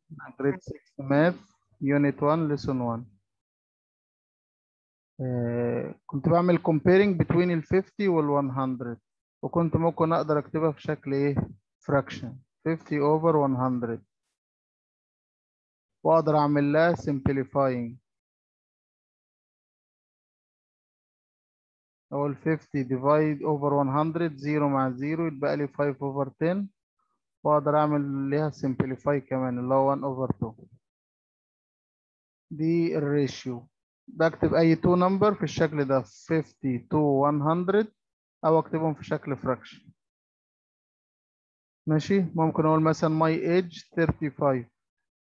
جريد 6 ماث يونت 1 ليسون 1 آه، كنت بعمل comparing between ال 50 وال 100 وكنت ممكن اقدر اكتبها في شكل ايه fraction 50 over 100 واقدر اعمل لها simplifying اقول 50 divide over 100 0 مع 0 يتبقى لي 5 over 10 واقدر اعمل ليها simplify كمان اللي هو 1 over 2 دي الريشيو بكتب اي تو نمبر في الشكل ده 50 to 100 او اكتبهم في شكل fraction ماشي ممكن اقول مثلا my age 35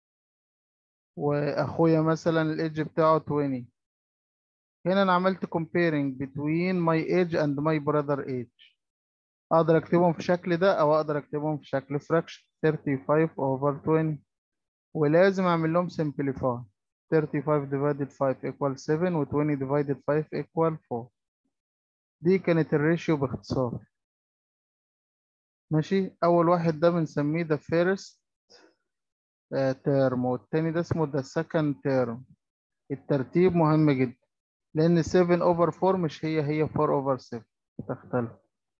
واخويا مثلا الايدج بتاعه 20 هنا انا عملت comparing between my age and my brother age اقدر اكتبهم في الشكل ده او اقدر اكتبهم في شكل fraction 35 over 20 ولازم اعمل لهم simplify 35 divided 5 equal 7 و 20 divided 5 equal 4 دي كانت الريشيو باختصار ماشي اول واحد ده بنسميه the first تيرم والتاني ده اسمه the second term الترتيب مهم جدا لان 7 over 4 مش هي هي 4 over 7 تختلف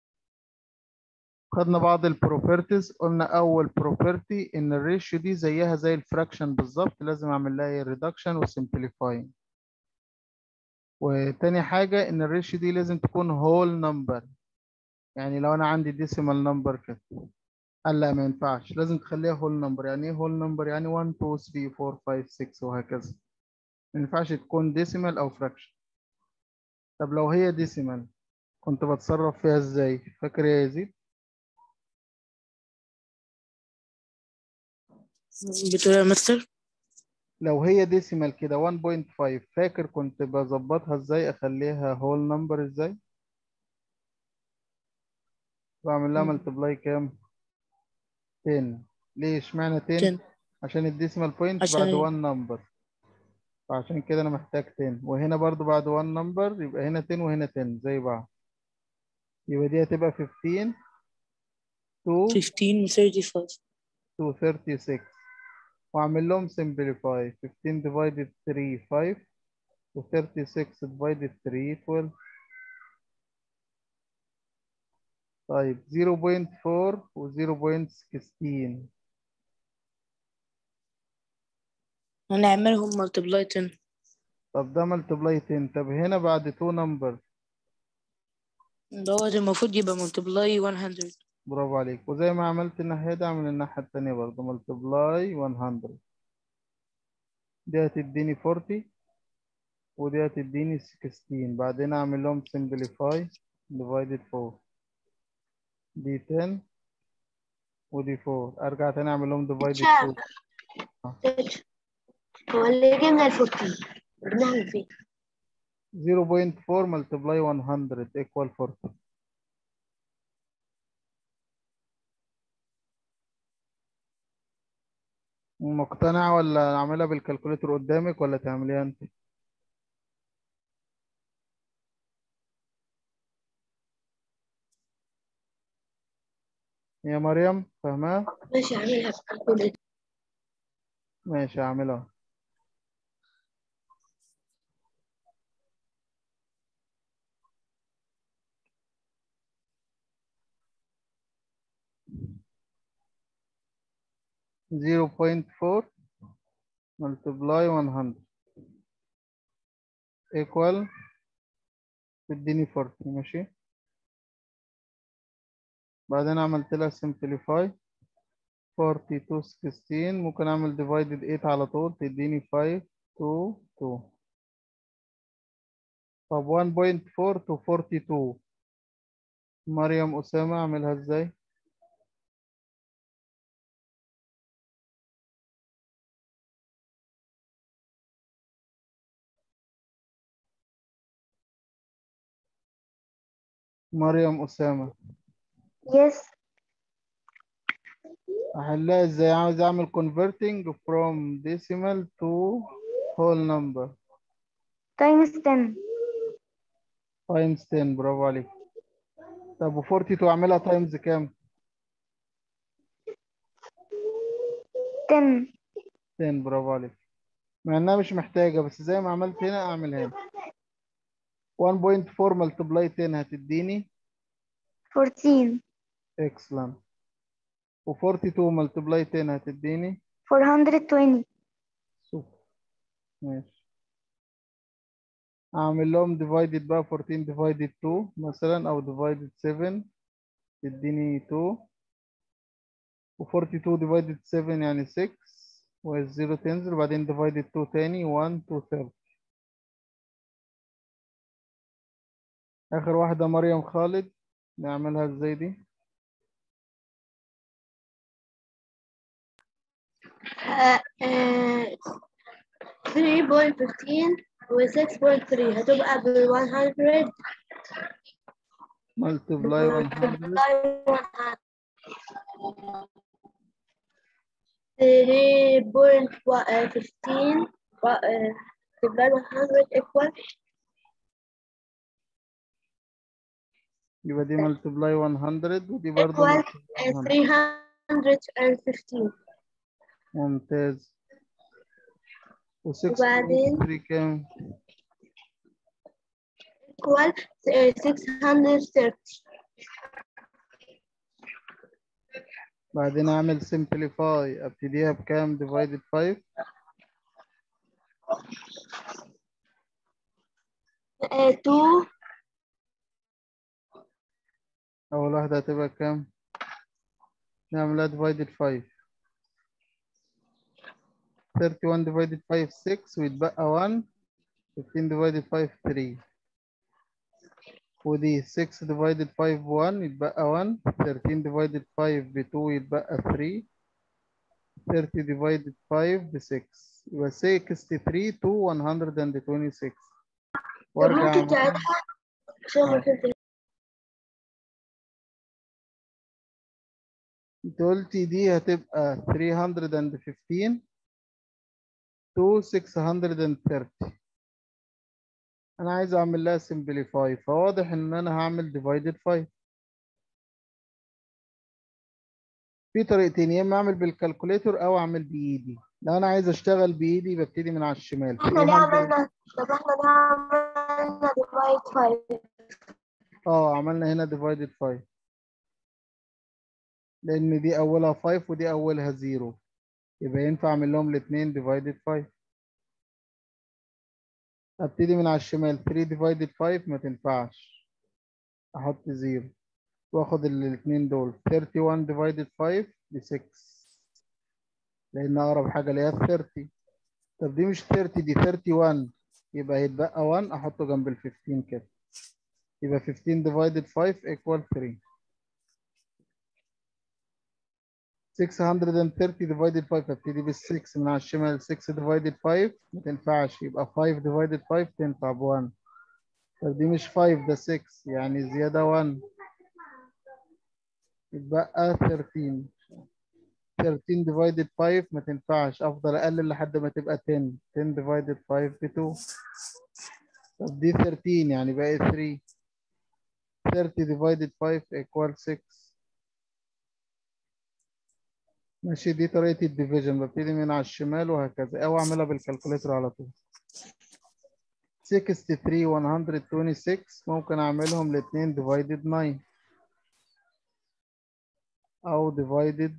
خدنا بعض البروبرتيز قلنا اول بروبرتي ان الريشيو دي زيها زي الفراكشن بالظبط لازم اعمل لها ريدكشن وسمبليفاينج وتاني حاجة ان الريشيو دي لازم تكون هول نمبر يعني لو انا عندي ديسيمال نمبر كده قال لا ما ينفعش لازم تخليها هول نمبر يعني ايه هول نمبر يعني 1 2 3 4 5 6 وهكذا ما ينفعش تكون ديسيمال او فراكشن طب لو هي ديسيمال كنت بتصرف فيها ازاي فاكر يا يزيد بتقول يا مستر لو هي ديسيمال كده 1.5 فاكر كنت بظبطها ازاي اخليها هول نمبر ازاي بعمل لها مم. ملتبلاي كام 10 ليه اشمعنى 10 10 عشان الديسيمال بوينت عشان بعد ال- 1 نمبر فعشان كده انا محتاج 10 وهنا برضو بعد 1 نمبر يبقى هنا 10 وهنا 10 زي بعض يبقى دي هتبقى 15 to 15 و 35 to 36 واعمل لهم simplify 15 divided 3 5 و 36 divided 3 12 طيب 0.4 و 0.16 هنعملهم multiply 10 طب ده multiply 10 طب هنا بعد 2 نمبر دوت المفروض يبقى multiply 100 برافو عليك وزي ما عملت الناحية دي اعمل الناحية التانية برضه multiply 100 دي هتديني 40 ودي هتديني 16 بعدين اعمل لهم simplify divided 4 دي 10 ودي 4 ارجع تاني اعمل لهم divided 2 هو اللي جبنا الفوتين بنعمل فيه 0.4 multiply 100 equal 40 مقتنع ولا اعملها بالكالكوليتر قدامك ولا تعمليها انت يا مريم فاهمها ماشي اعملها بكالكوليتر ماشي اعملها zero point four multiply one hundred equal تديني forty ماشي بعدين عملت لها simplify forty to sixteen ممكن اعمل divided eight على طول تديني five to two طب one point four to forty two مريم أسامة اعملها ازاي مريم أسامة يس احلها ازاي عاوز اعمل converting from decimal to whole number تايمز 10 times 10 برافو عليك طب و 42 اعملها times كام 10 10 برافو عليك مع انها مش محتاجة بس زي ما عملت هنا اعمل هنا 1.4 ملتبلاي 10 هتديني 14 excellent و42 ملتبلاي 10 هتديني 420 سوبر ماشي اعمل لهم divided بقى 14 divided 2 مثلا او divided 7 تديني 2 و42 divided 7 يعني 6 والزيرو تنزل وبعدين divided 2 تاني 1 2 30 اخر واحدة مريم خالد نعملها ازاي دي آه، آه، 3.15 و 6.3 هتبقى ب 100 multiply 100 3.15 multiply 100 equal يبقى دي multiply 100 ودي برضه equal multiply 100 315 ممتاز و 6 وبعدين؟ 3 كام؟ equal آه، 630 بعدين اعمل simplify ابتديها بكام divided 5 آه، 2 اول واحدة هتبقى كام نعملها divided 5 31 divided 5 6 ويتبقى 1 15 divided 5 3 ودي 6 divided 5 1 يتبقى 1 13 divided 5 ب 2 يتبقى 3 30 divided 5 ب 6 يبقى 63 to 126 وارجع ممكن أعمل- تعيدها عشان ما فهمتش انت قلتي دي هتبقى 315 to 630 انا عايز اعمل لها simplify فواضح ان انا هعمل divided 5 في طريقتين يا اما اعمل بالكالكوليتور او اعمل بايدي لو انا عايز اشتغل بايدي ببتدي من على الشمال احنا ليه 300 عملنا طب احنا ليه عملنا ديفايد 5 اه عملنا هنا divided 5 لان دي اولها 5 ودي اولها 0 يبقى ينفع اعمل لهم الاثنين divided 5 ابتدي من على الشمال 3 divided 5 ما تنفعش احط 0 واخد الاثنين دول 31 divided 5 ب 6 لان اقرب حاجه ليها 30 طب دي مش 30 دي 31 يبقى هيتبقى 1 احطه جنب ال 15 كده يبقى 15 divided 5 equal 3 630 divided 5 ابتدي بال 6 من على الشمال 6 divided 5 ما تنفعش يبقى 5 divided 5 تنفع ب 1 طب دي مش 5 ده 6 يعني زيادة 1 يتبقى 13 13 divided 5 ما تنفعش افضل اقلل لحد ما تبقى 10 10 divided 5 ب 2 طب دي 13 يعني بقى 3 30 divided 5 equal 6 ماشي دي طريقة الديفيجن ببتدي من على الشمال وهكذا او اعملها بالكالكوليتر على طول 63 126 ممكن اعملهم الاثنين divided 9 او divided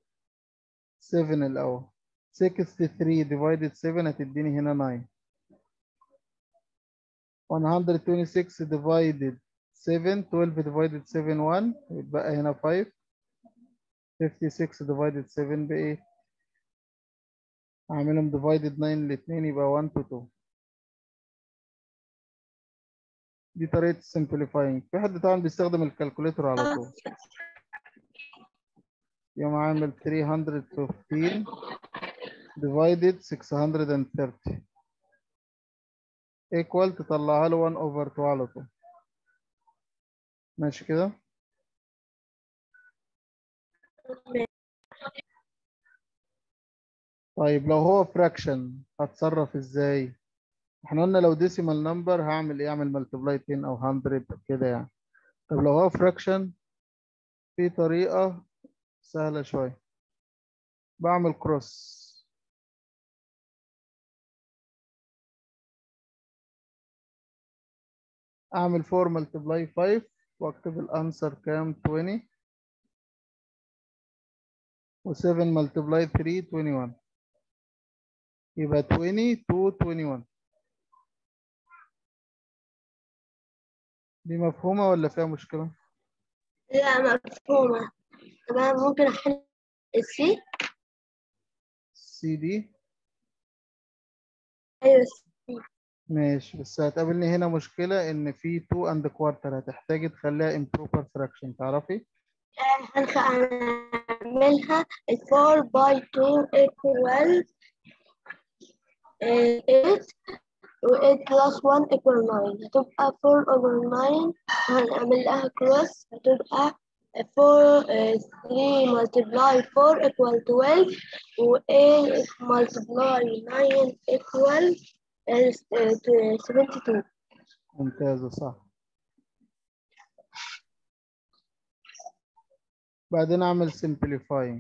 7 الاول 63 divided 7 هتديني هنا 9 126 divided 7 12 divided 7 1 يتبقى هنا 5 56 divided 7 ب 8 اعملهم divided 9 الاثنين يبقى 1 to 2 دي طريقة simplifying في حد طبعا بيستخدم الكالكوليتر على طول يوم عامل 315 divided 630 equal تطلعها له 1 over 2 على طول ماشي كده طيب لو هو fraction هتصرف ازاي احنا قلنا لو decimal number هعمل ايه اعمل multiply 10 او 100 كده يعني طب لو هو fraction في طريقة سهلة شوية بعمل cross اعمل 4 ملتبلاي 5 واكتب الانسر كام 20 و7 ملتبلاي 3 21 يبقى 20 to 21 دي مفهومة ولا فيها مشكلة؟ لا مفهومة طب أنا ممكن أحل السي سي دي أيوة ماشي بس هتقابلني هنا مشكلة إن في 2 and quarter هتحتاجي تخليها improper fraction تعرفي؟ هنعملها 4 by 2 equal 8 و 8 plus 1 equal 9 هتبقى 4 over 9 هنعمل لها cross هتبقى 4 3 multiply 4 equal 12 و 8 multiply 9 equal 72 ممتازة صح بعدين أعمل simplifying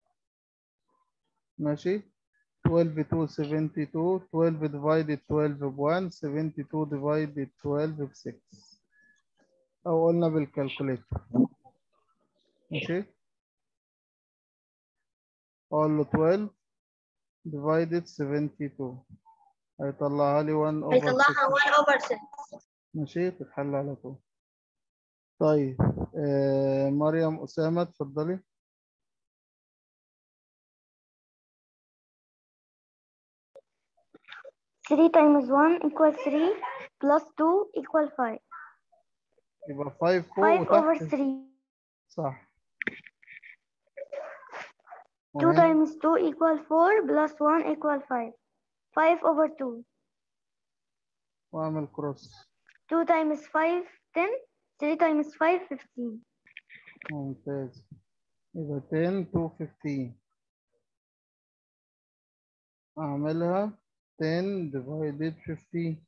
ماشي 12 to 72 12 divided 12 ب 1 72 divided 12 ب 6 أو قلنا بالكالكوليتر ماشي أقول له 12 divided 72 هيطلعها لي 1 over 6 هيطلعها 1 over 6 ماشي تتحل على طول طيب آه مريم أسامة اتفضلي 3 times 1 equals 3 plus 2 equal 5. يبقى 5 فوق 5 over وتحت 3. صح 2 وهنا times 2 equal 4 plus 1 equal 5. 5 over 2. وأعمل كروس 2 times 5 10. 3 times 5 15. ممتاز يبقى 10 to 15 أعملها 10 divided 15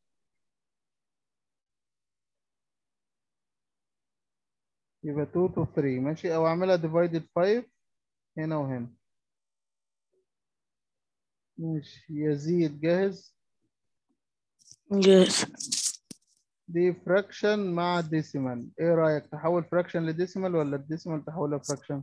يبقى 2 to 3 ماشي أو أعملها divided 5 هنا وهنا ماشي يزيد جاهز Yes. دي فراكشن مع ديسيمال ايه رأيك تحول فراكشن لديسيمال ولا الديسيمال تحولها فراكشن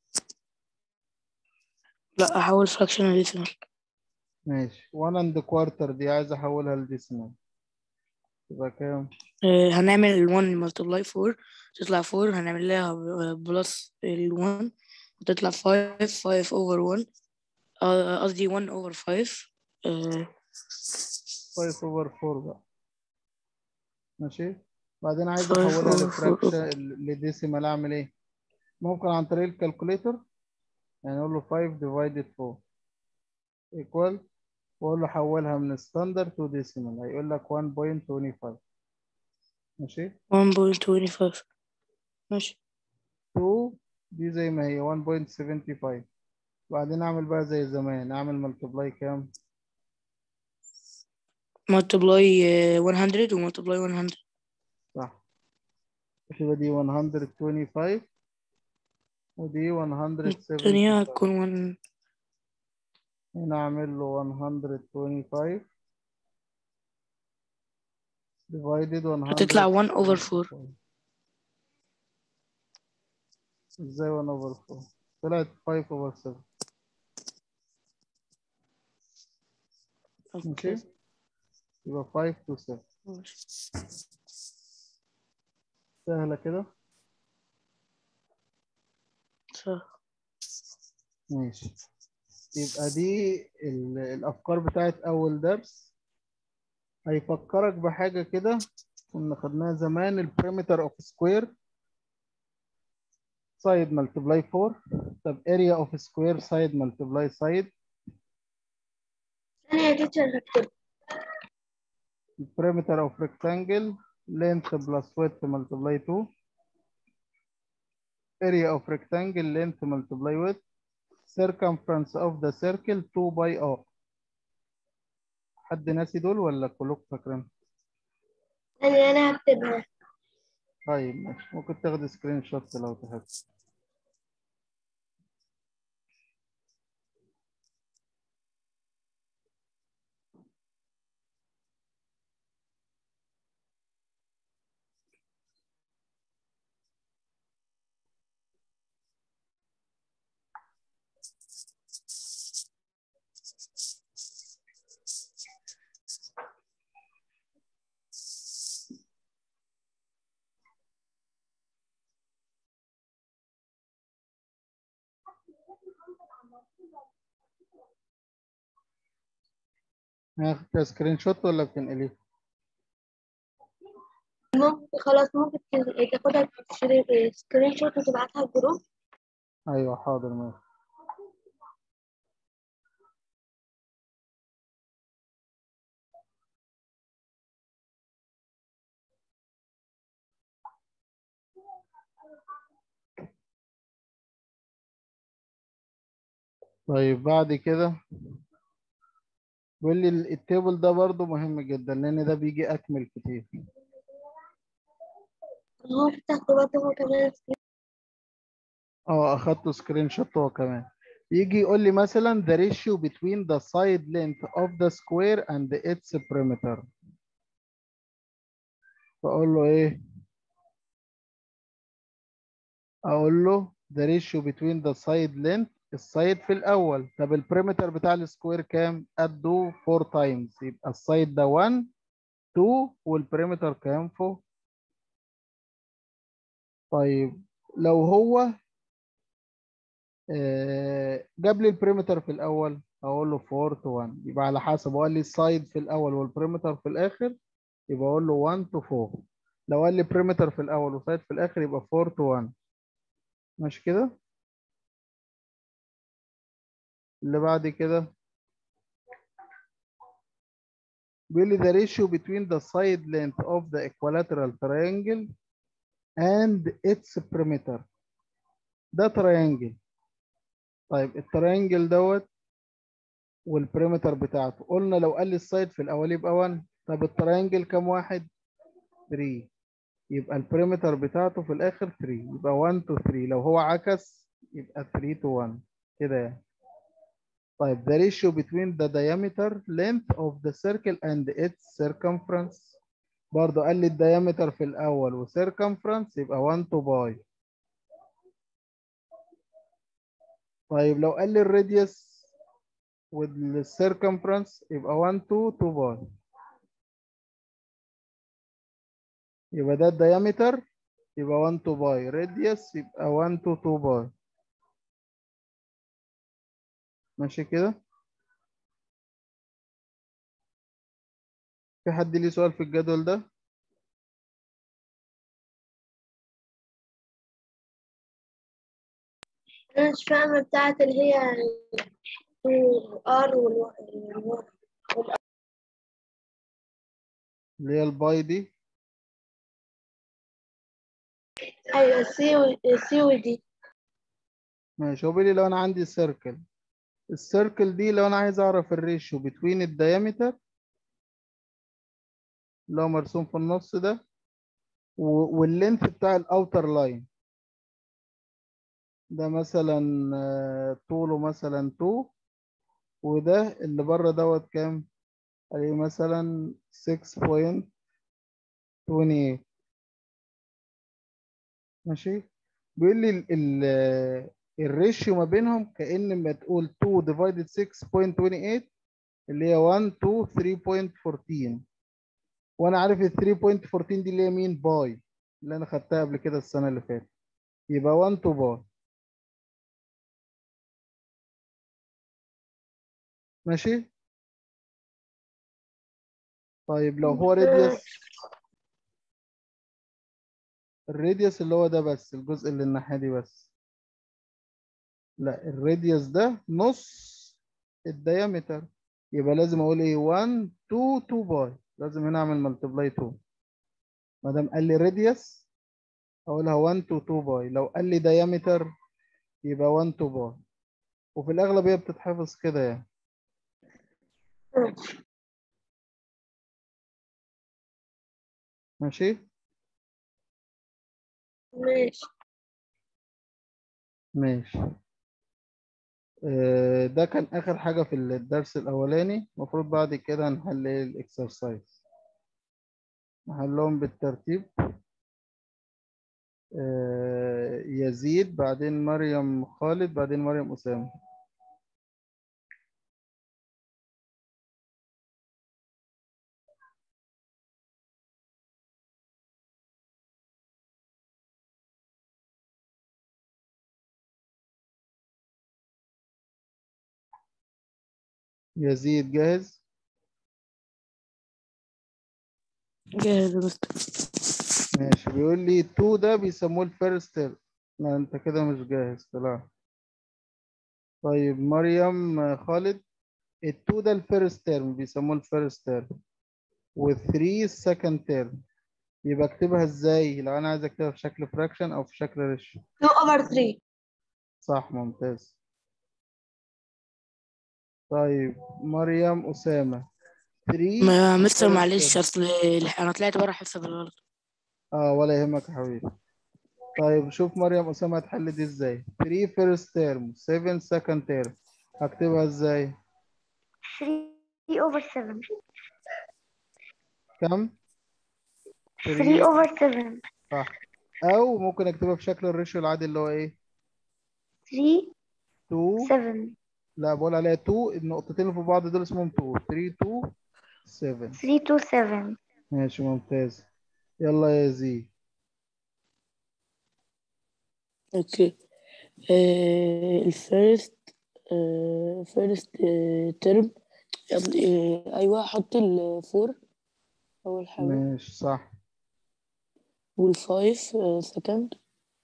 لا أحول fraction لديسيمال ماشي 1 and quarter دي عايز احولها لديسيمال يبقى كام هنعمل ال 1 multiply 4 تطلع 4 هنعمل لها بلس ال 1 وتطلع 5 5 over 1 آه، قصدي 1 over 5 آه، 5 over 4 بقى ماشي بعدين عايز 5 احولها over 4. لفراكشن لديسيمال اعمل ايه ممكن عن طريق الكالكوليتر يعني اقول له 5 divided 4 equal واقول له حولها من ستاندرد تو ديسيمال هيقول لك 1.25 ماشي 1.25 ماشي 2 دي زي ما هي 1.75 وبعدين اعمل بقى زي زمان اعمل ملتبلاي كام multiply آه، 100 و multiply 100 صح يبقى دي 125 ودي الدنيا 175 هتكون 1 هنا اعمل له 125 divided 100 هتطلع 1 over 4 ازاي 1 over 4 طلعت 5 over 7 اوكي ماشي يبقى 5 to 7 ماشي. سهلة كده صح ماشي يبقى دي ال- الأفكار بتاعت أول درس هيفكرك بحاجة كده كنا خدناها زمان البريمتر اوف سكوير سايد ملتبلاي 4 طب اريا اوف سكوير سايد ملتبلاي سايد ثانية يا تيتشر هكتب البريمتر اوف ريكتانجل length plus width multiply 2 area of rectangle length multiply width circumference of the circle 2 by r حد ناسي دول ولا كلكم فاكرين ثانية أنا هكتبها طيب ماشي ممكن تاخد سكرين شوت لو تحب هاخد سكرين شوت ولا بتنقليه ممكن خلاص ممكن ت- تاخدها تشتري سكرين شوت وتبعتها الجروب ايوه حاضر ماشي طيب بعد كده بيقول لي ال- التيبل ده برضو مهم جدا لان ده بيجي اكمل كتير هو فتحت برضه هو كمان اه اخدت سكرين شوت هو كمان يجي يقول لي مثلا the ratio between the side length of the square and its perimeter فاقول له ايه اقول له the ratio between the side length السايد في الاول طب البريمتر بتاع السكوير كام قده 4 تايمز يبقى السايد ده 1 2 والبريمتر كام 4 طيب لو هو آه، جاب لي البريمتر في الاول اقول له 4 to 1 يبقى على حسب هو قال لي السايد في الاول والبريمتر في الاخر يبقى اقول له 1 to 4 لو قال لي بريمتر في الاول وسايد في الاخر يبقى 4 to 1 ماشي كده اللي بعد كده بيقول لي the ratio between the side length of the equilateral triangle and its perimeter ده triangle طيب الترينجل دوت والبريمتر بتاعته قلنا لو قال لي السايد في الاول يبقى 1 طب الترينجل كام واحد 3 يبقى البريمتر بتاعته في الاخر 3 يبقى 1 to 3 لو هو عكس يبقى 3 to 1 كده يعني طيب the ratio between the diameter length of the circle and its circumference برضه قال لي الديامتر في الاول وcircumference يبقى 1 to باي طيب لو قال لي الراديوس والcircumference يبقى 1 to 2 باي يبقى ده الديامتر يبقى 1 to باي radius يبقى 1 to 2 باي ماشي كده في حد ليه سؤال في الجدول ده أنا مش فاهمة بتاعت اللي هي ار والو اللي هي الباي دي أيوة سي و سي ودي ماشي هو بيقول لي لو انا عندي سيركل السيركل دي لو انا عايز اعرف الريشيو بتوين الديامتر اللي هو مرسوم في النص ده و- واللينث بتاع الاوتر لاين ده مثلا آه، طوله مثلا 2 وده اللي بره دوت كام عليه مثلا 6.28 ماشي بيقول لي ال- ال- الريشيو ما بينهم كأن ما تقول 2 divided 6.28 اللي هي 1 to 3.14 وانا عارف ال 3.14 دي اللي هي مين باي اللي انا خدتها قبل كده السنة اللي فاتت يبقى 1 to باي ماشي طيب لو هو راديوس الراديوس اللي هو ده بس الجزء اللي الناحية دي بس لا الراديوس ده نص الديامتر يبقى لازم اقول ايه 1 2 2 باي لازم هنا اعمل ملتبلاي 2 ما دام قال لي راديوس اقولها 1 to 2 باي لو قال لي diameter يبقى 1 to باي وفي الاغلب هي بتتحفظ كده يعني ماشي ماشي ماشي آه، ده كان اخر حاجة في الدرس الاولاني المفروض بعد كده نحل الاكسرسايز نحلهم بالترتيب آه، يزيد بعدين مريم خالد بعدين مريم أسامة يزيد جاهز جاهز يا مستر ماشي بيقول لي 2 ده بيسموه الفيرست تيرم لا انت كده مش جاهز طلع طيب مريم آه، خالد ال2 ده الفيرست تيرم بيسموه الفيرست تيرم وال3 السكند تيرم يبقى اكتبها ازاي لو انا عايز اكتبها في شكل فراكشن او في شكل ريشيو 2 over 3 صح ممتاز طيب مريم أسامة 3 ما مستر first معلش term. اصل انا طلعت بره حصه بالغلط اه ولا يهمك يا حبيبي طيب شوف مريم أسامة هتحل دي ازاي 3 first term 7 second term هكتبها ازاي 3 over 7 كم 3 over 7 صح او ممكن اكتبها في شكل الريشيو العادي اللي هو ايه 3 2 7 لا بقول عليها 2 النقطتين اللي في بعض دول اسمهم 2 3 2 7 3 to 7 ماشي ممتاز يلا يا زي اوكي الفيرست فيرست ترم ايوه حط الفور اول حاجه ماشي صح والفايف سكند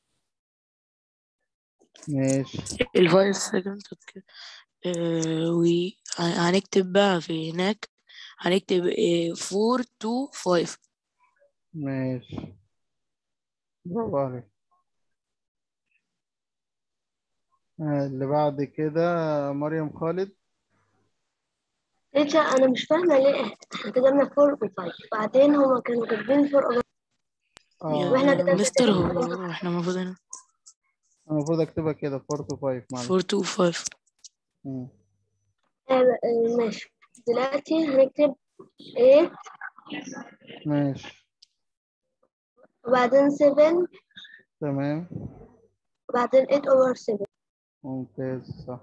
ماشي الفايف سكند اوكي وهنكتب بقى في هناك هنكتب فور تو فايف ماشي برافو عليك آه، اللي بعد كده مريم خالد تيتشر انا مش فاهمه ليه احنا كتبنا 4 و5 بعدين هما كانوا كاتبين 4 over اه وإحنا يا كده مستر كده- هو احنا المفروض هنا المفروض اكتبها كده 4 to 5 معلش فور تو فايف مم. آه، آه، ماشي دلوقتي هنكتب 8 ماشي وبعدين 7 تمام وبعدين 8 over 7 ممتاز صح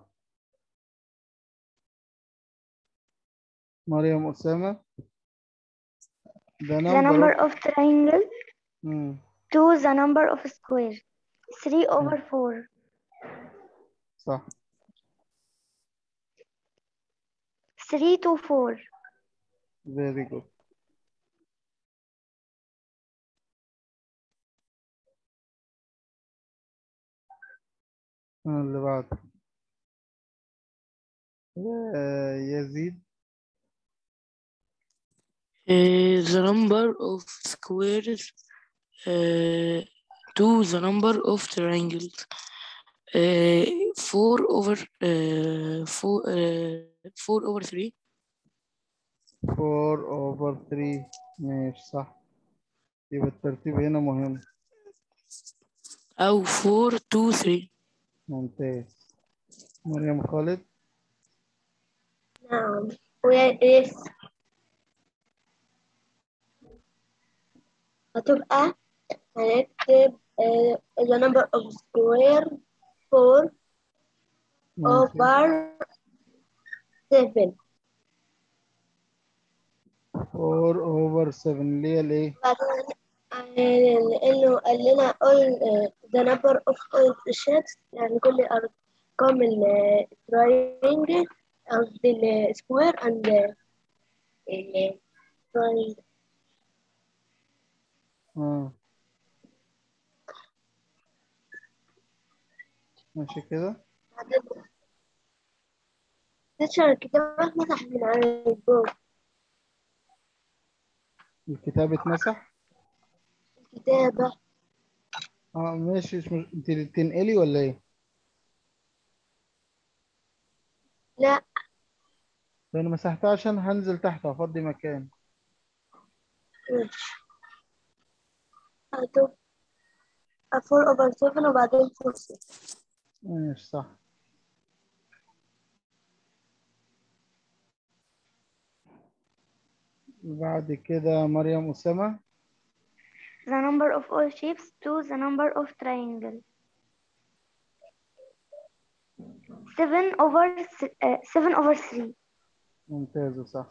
مريم أسامة the the number number of of triangle مم. to the number of square 3 over 4 صح 3 to 4 very good آه، اللي بعده آه، يزيد Uh, the number of squares uh, to the number of triangles. Uh, four over uh, four uh, four over three 4 over 3 ماشي صح يبقى الترتيب هنا مهم أو four two three ممتاز مريم خالد نعم ويا يس هتبقى هنكتب آه، the number of square 4 ماشي over 7 4 over 7 اللي هي الايه بعدين آه، لأنه قال لنا all آه، the number of all the shapes يعني كل أرقام ال triangle قصدي ال square and ال triangle اه ماشي كده بعدين تشر الكتاب مسح من على الجوجل الكتاب اتمسح الكتابة اه ماشي مش مش انت تنقلي ولا ايه لا لو انا مسحتها عشان هنزل تحت هفضي مكان ماشي هتبقى 4 over 7 وبعدين 4 6 ماشي صح بعد كده مريم أسامة the number of all shapes to the number of triangle 7 over s- uh, 7 over 3 ممتازة صح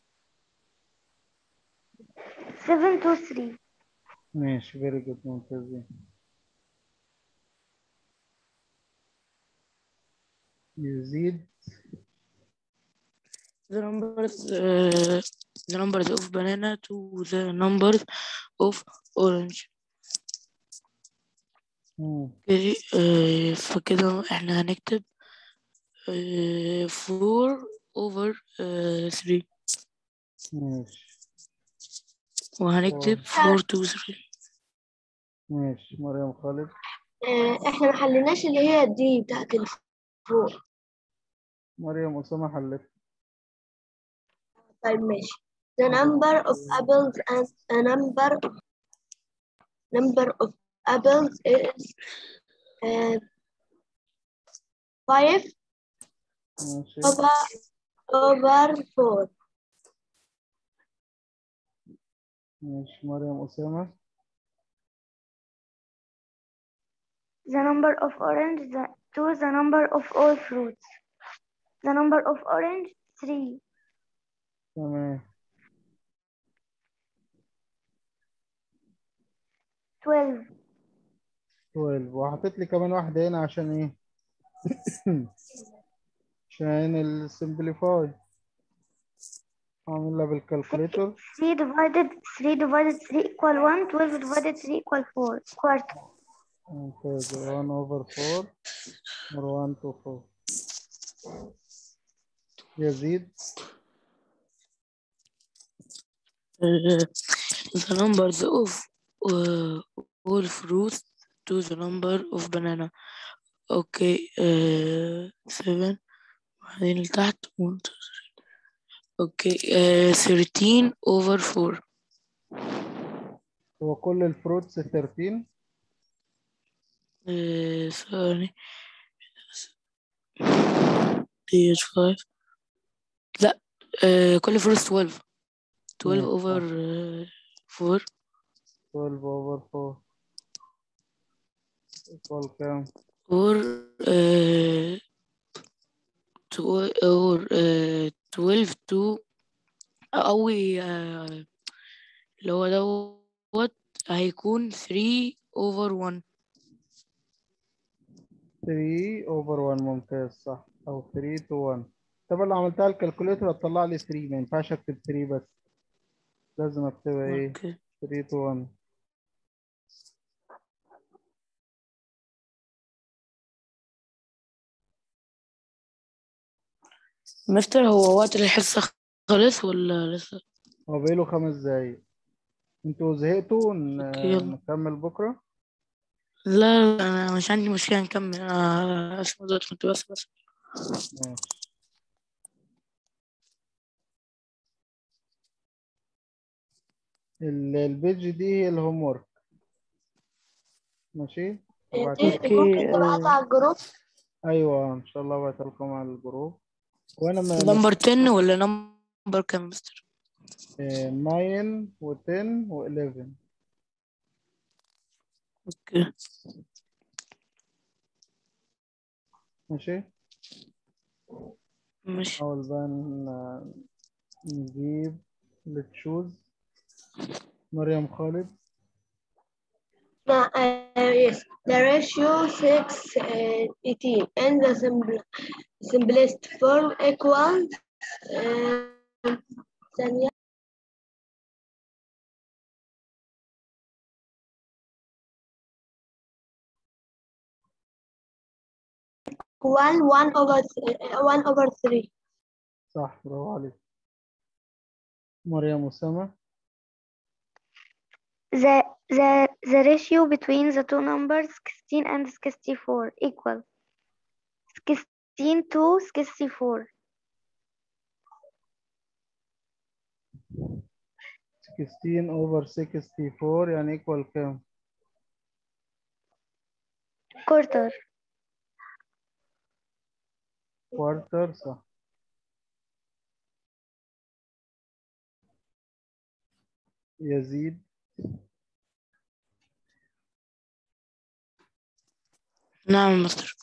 7 to 3 ماشي فيري جود ممتازين يزيد the numbers uh, the numbers of banana to the numbers of orange مم. اوكي آه، فكده احنا هنكتب آه، 4 over آه، 3 ماشي وهنكتب 4 to 3 ماشي مريم خالد آه، احنا ما حليناش اللي هي دي بتاعت الفوق مريم أسامة حلت طيب ماشي the number of apples and a number number of apples is uh, five ماشي over over four ماشي مريم أسامة The number of orange the, to the number of all fruits. The number of orange three. تمام Twelve. 12 وحطيت لي كمان واحدة هنا عشان ايه عشان السمبليفاي هعملها بالكالكوليتر Three divided three divided three equal one. Twelve divided three equal four. Quarter. ممتاز 1 over 4 or 1 to 4 يزيد uh, the numbers of uh, all fruits to the number of banana okay uh, 7 بعدين اللي تحت 1 2 3 okay uh, 13 over 4 هو كل الفروتس 13 uh, ثواني page 5 لا uh, كل فروت 12 12 ماشي، over uh, 4 12 over 4 equal كام or uh, tw- or uh, 12 to أو uh, اللي هو دوت هيكون 3 over 1 3 over 1 ممتاز صح او 3 to 1 طبعا لو عملتها الكالكوليتر هتطلع لي 3 ما ينفعش اكتب 3 بس لازم اكتبها ايه اوكي 3 to 1 مستر هو وقت الحصة خلص ولا لسه؟ هو بقاله خمس دقايق انتوا زهقتوا ن- اوكي، يلا. نكمل بكره لا لا، أنا مش عندي مشكلة نكمل أنا اسمه دوت كنت بس بس ماشي ال- البيج دي هي الهوم ورك ماشي دي هبعتها- أوكي، ممكن آه. تبعتها على الجروب ايوه ان شاء الله بعتها لكم على الجروب وانا ما نمبر 10 ولا نمبر كام مستر؟ 9 و10 و11 اوكي ماشي ماشي نحاول بقى ن- نجيب التشوز مريم خالد Now, uh, yes, the ratio 6, uh, 18 and the simple, simplest form equals uh, ثانية equal 1 over th- uh, 1 over 3 صح برافو عليك مريم أسامة The, the, the ratio between the two numbers 16 and 64 equal 16 to 64. 16 over 64 يعني equal كام؟ Quarter. quarter صح يزيد نعم مستر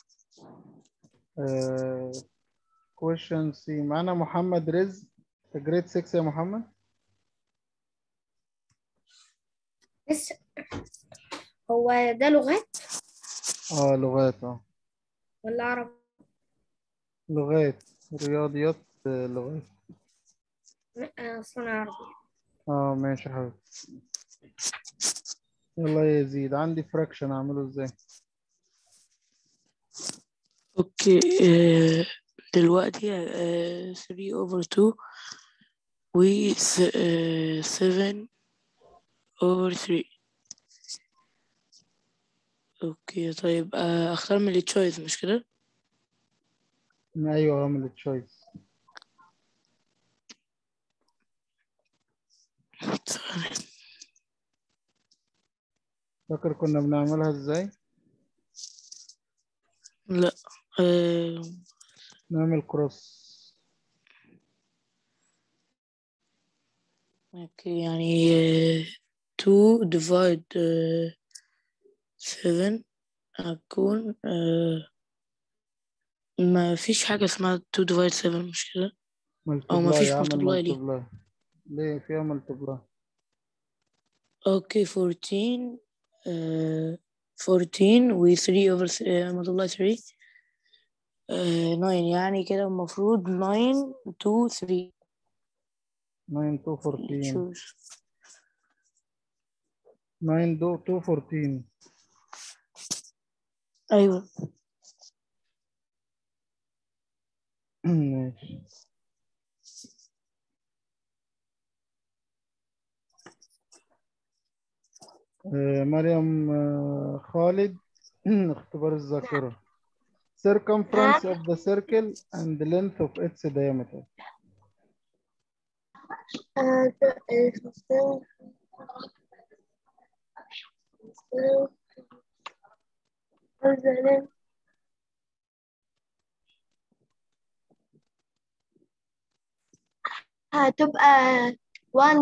آه question C معانا محمد رزق في جريد 6 يا محمد بس هو ده لغات اه لغات اه ولا عرب لغات رياضيات آه، لغات آه، صنع عربي اه ماشي يا حبيبي يلا يا يزيد عندي فراكشن اعمله ازاي اوكي آه، دلوقتي آه، 3 over 2 و 7 over 3 اوكي طيب آه، اختار من التشويس مش كده ايوه اعمل التشويس ثواني. فاكر كنا بنعملها ازاي لا آه، نعمل كروس اوكي يعني آه، 2 divide آه، 7 هتكون آه، ما فيش حاجة اسمها 2 divide 7 مش كده أو ما ملتبلاي فيش اعمل multiply ليه ملتبلاي ليه فيها ملتبلاي اوكي 14 آه 14 و 3 over 3 multiply 3 آه 9 يعني كده المفروض 9 2 3 9 2 14 choose 9 2 2 14 أيوة ماشي آه، مريم آه، خالد اختبار الذاكرة circumference of the circle and the length of its diameter آه، آه، خمسين. خمسين. هتبقى 1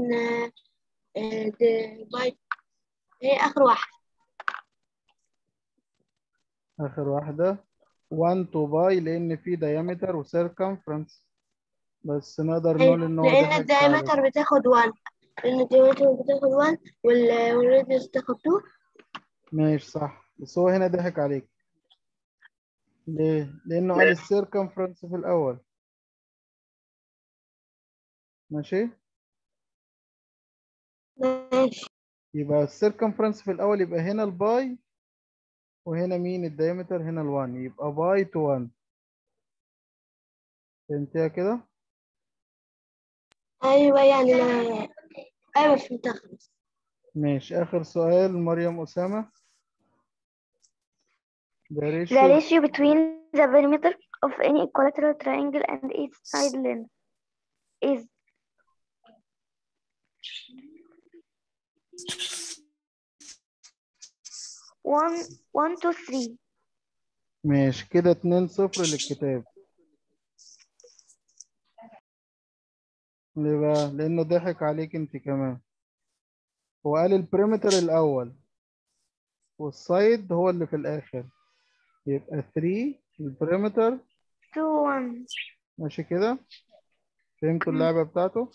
باي هي آخر واحدة آخر واحدة 1 to باي لأن في diameter و circumference بس نقدر نقول إن هو لأن ضحك عليك الدايمتر بتاخد 1 لأن الدايمتر بتاخد 1 وال- والراديوس بتاخد 2 ماشي صح بس هو هنا ضحك عليك ليه؟ لأنه قال السيركمفرنس في الأول ماشي ماشي يبقى السيركمفرنس في الأول يبقى هنا الباي وهنا مين الدايمتر هنا الوان يبقى باي تو 1 فهمتيها كده؟ أيوة يعني ما أيوة فهمتها خلاص ماشي آخر سؤال مريم أسامة the The ratio ratio between the perimeter of any equilateral triangle and its side length is one one to three. ماشي كده 2 صفر للكتاب ليه بقى؟ لأنه ضحك عليك أنت كمان هو قال البريمتر الأول والسايد هو اللي في الآخر يبقى 3 البريمتر Two one. ماشي كده فهمتوا اللعبة بتاعته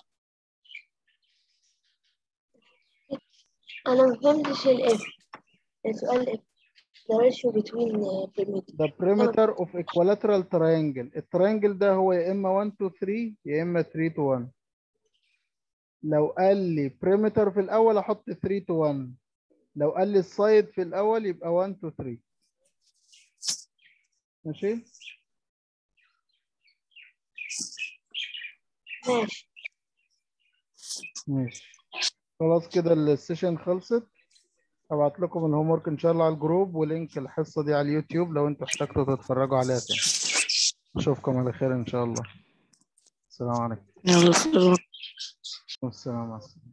أنا ما فهمتش الإف السؤال إف the ratio between uh, perimeter the perimeter of equilateral triangle الترينجل ده هو يا إما 1 to 3 يا إما 3 to 1 لو قال لي perimeter في الأول أحط 3 to 1 لو قال لي السايد في الأول يبقى 1 to 3 ماشي ماشي ماشي خلاص كده السيشن خلصت هبعت لكم الهوم ورك ان شاء الله على الجروب ولينك الحصه دي على اليوتيوب لو انتوا احتجتوا تتفرجوا عليها تاني اشوفكم على خير ان شاء الله السلام عليكم يلا سلام والسلام عليكم